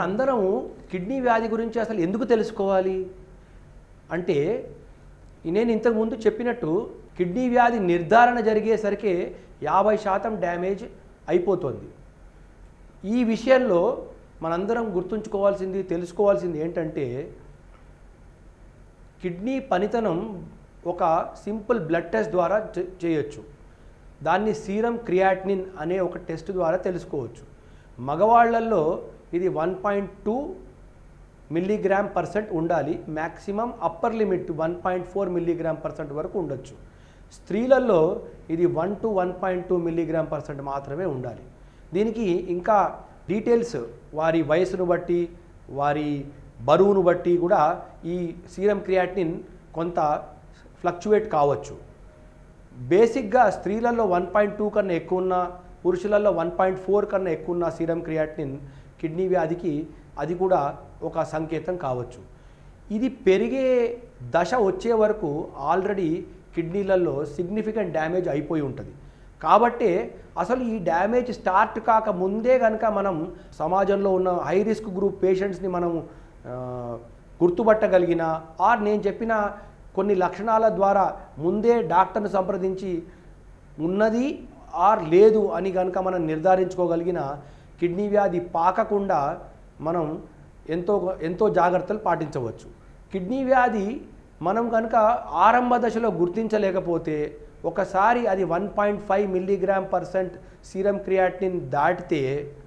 మనందరం కిడ్నీ వ్యాధి గురించి అసలు ఎందుకు తెలుసుకోవాలి అంటే నేను ఇంతకుముందు చెప్పినట్టు కిడ్నీ వ్యాధి నిర్ధారణ జరిగేసరికి యాభై శాతం డ్యామేజ్ అయిపోతుంది ఈ విషయంలో మనందరం గుర్తుంచుకోవాల్సింది తెలుసుకోవాల్సింది ఏంటంటే కిడ్నీ పనితనం ఒక సింపుల్ బ్లడ్ టెస్ట్ ద్వారా చే- చేయొచ్చు దాన్ని సీరం క్రియాటినిన్ అనే ఒక టెస్ట్ ద్వారా తెలుసుకోవచ్చు మగవాళ్ళల్లో ఇది one point two milligram percent ఉండాలి maximum upper limit one point four milligram percent వరకు ఉండొచ్చు స్త్రీలలో ఇది one to one point two milligram percent మాత్రమే ఉండాలి దీనికి ఇంకా డీటెయిల్స్ వారి వయసును బట్టి వారి బరువును బట్టి కూడా ఈ సీరం క్రియాటినిన్ కొంత ఫ్లక్చువేట్ కావచ్చు బేసిక్గా స్త్రీలలో వన్ పాయింట్ టూ కన్నా ఎక్కువ ఉన్న పురుషులలో వన్ పాయింట్ ఫోర్ కన్నా ఎక్కువ ఉన్న సీరం క్రియాటినిన్ కిడ్నీ వ్యాధికి అది కూడా ఒక సంకేతం కావచ్చు ఇది పెరిగే దశ వచ్చే వరకు ఆల్రెడీ కిడ్నీలలో సిగ్నిఫికెంట్ డ్యామేజ్ అయిపోయి ఉంటుంది కాబట్టే అసలు ఈ డ్యామేజ్ స్టార్ట్ కాక ముందే కనుక మనం సమాజంలో ఉన్న హై రిస్క్ గ్రూప్ పేషెంట్స్ని మనం ఆ, గుర్తుపట్టగలిగిన ఆర్ నేను చెప్పిన కొన్ని లక్షణాల ద్వారా ముందే డాక్టర్ను సంప్రదించి ఉన్నది ఆర్ లేదు అని కనుక మనం నిర్ధారించుకోగలిగిన కిడ్నీ వ్యాధి పాకకుండా మనం ఎంతో ఎంతో జాగ్రత్తలు పాటించవచ్చు కిడ్నీ వ్యాధి మనం కనుక ఆరంభ దశలో గుర్తించలేకపోతే ఒకసారి అది one point five milligram percent serum creatinine దాటితే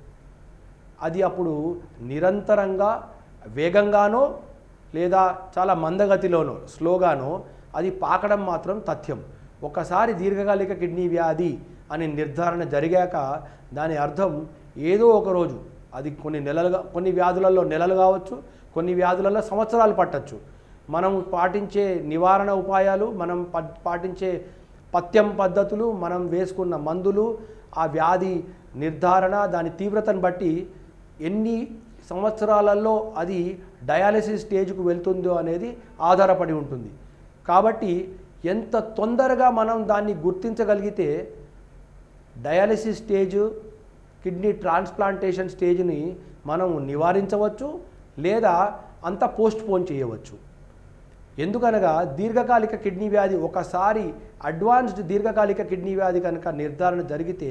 అది అప్పుడు నిరంతరంగా వేగంగానో లేదా చాలా మందగతిలోనో స్లోగానో అది పాకడం మాత్రం తథ్యం ఒకసారి దీర్ఘకాలిక కిడ్నీ వ్యాధి అనే నిర్ధారణ జరిగాక దాని అర్థం ఏదో ఒక రోజు అది కొన్ని నెలలుగా కొన్ని వ్యాధులలో నెలలు కావచ్చు కొన్ని వ్యాధులలో సంవత్సరాలు పట్టచ్చు మనం పాటించే నివారణ ఉపాయాలు మనం ప- పాటించే పథ్యం పద్ధతులు మనం వేసుకున్న మందులు ఆ వ్యాధి నిర్ధారణ దాని తీవ్రతను బట్టి ఎన్ని సంవత్సరాలలో అది డయాలసిస్ స్టేజ్కు వెళ్తుందో అనేది ఆధారపడి ఉంటుంది కాబట్టి ఎంత తొందరగా మనం దాన్ని గుర్తించగలిగితే డయాలసిస్ స్టేజ్ కిడ్నీ ట్రాన్స్ప్లాంటేషన్ స్టేజ్ని మనం నివారించవచ్చు లేదా అంత పోస్ట్ పోన్ చేయవచ్చు ఎందుకనగా దీర్ఘకాలిక కిడ్నీ వ్యాధి ఒకసారి అడ్వాన్స్డ్ దీర్ఘకాలిక కిడ్నీ వ్యాధి కనుక నిర్ధారణ జరిగితే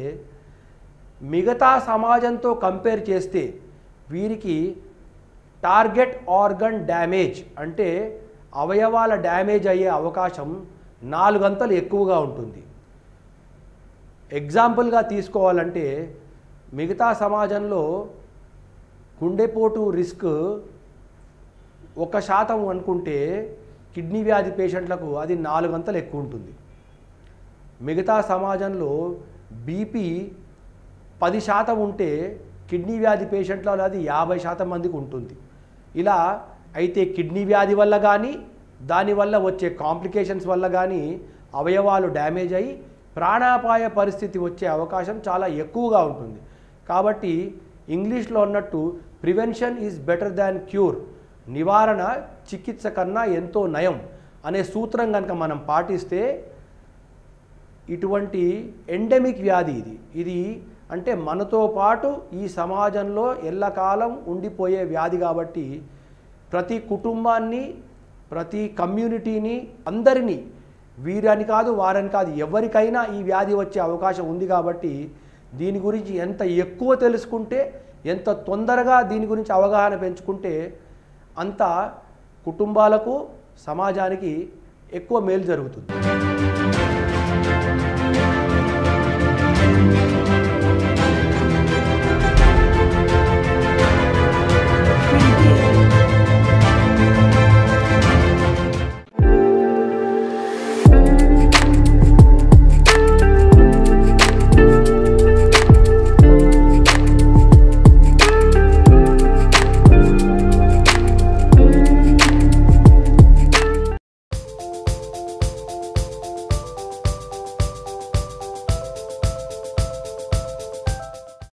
మిగతా సమాజంతో కంపేర్ చేస్తే వీరికి టార్గెట్ ఆర్గన్ డ్యామేజ్ అంటే అవయవాల డ్యామేజ్ అయ్యే అవకాశం నాలుగంతలు ఎక్కువగా ఉంటుంది ఎగ్జాంపుల్గా తీసుకోవాలంటే మిగతా సమాజంలో గుండెపోటు రిస్క్ ఒక శాతం అనుకుంటే కిడ్నీ వ్యాధి పేషెంట్లకు అది నాలుగంతలు ఎక్కువ ఉంటుంది మిగతా సమాజంలో బీపీ పది శాతం ఉంటే కిడ్నీ వ్యాధి పేషెంట్లలో అది యాభై శాతం మందికి ఉంటుంది ఇలా అయితే కిడ్నీ వ్యాధి వల్ల కానీ దానివల్ల వచ్చే కాంప్లికేషన్స్ వల్ల కానీ అవయవాలు డ్యామేజ్ అయ్యి ప్రాణాపాయ పరిస్థితి వచ్చే అవకాశం చాలా ఎక్కువగా ఉంటుంది కాబట్టి ఇంగ్లీష్లో ఉన్నట్టు prevention is better than cure నివారణ చికిత్స కన్నా ఎంతో నయం అనే సూత్రం కనుక మనం పాటిస్తే ఇటువంటి ఎండమిక్ వ్యాధి ఇది ఇది అంటే మనతో పాటు ఈ సమాజంలో ఎల్లకాలం ఉండిపోయే వ్యాధి కాబట్టి ప్రతి కుటుంబాన్ని ప్రతి కమ్యూనిటీని అందరినీ వీరని కాదు వారని కాదు ఎవరికైనా ఈ వ్యాధి వచ్చే అవకాశం ఉంది కాబట్టి దీని గురించి ఎంత ఎక్కువ తెలుసుకుంటే ఎంత తొందరగా దీని గురించి అవగాహన పెంచుకుంటే అంత కుటుంబాలకు సమాజానికి ఎక్కువ మేలు జరుగుతుంది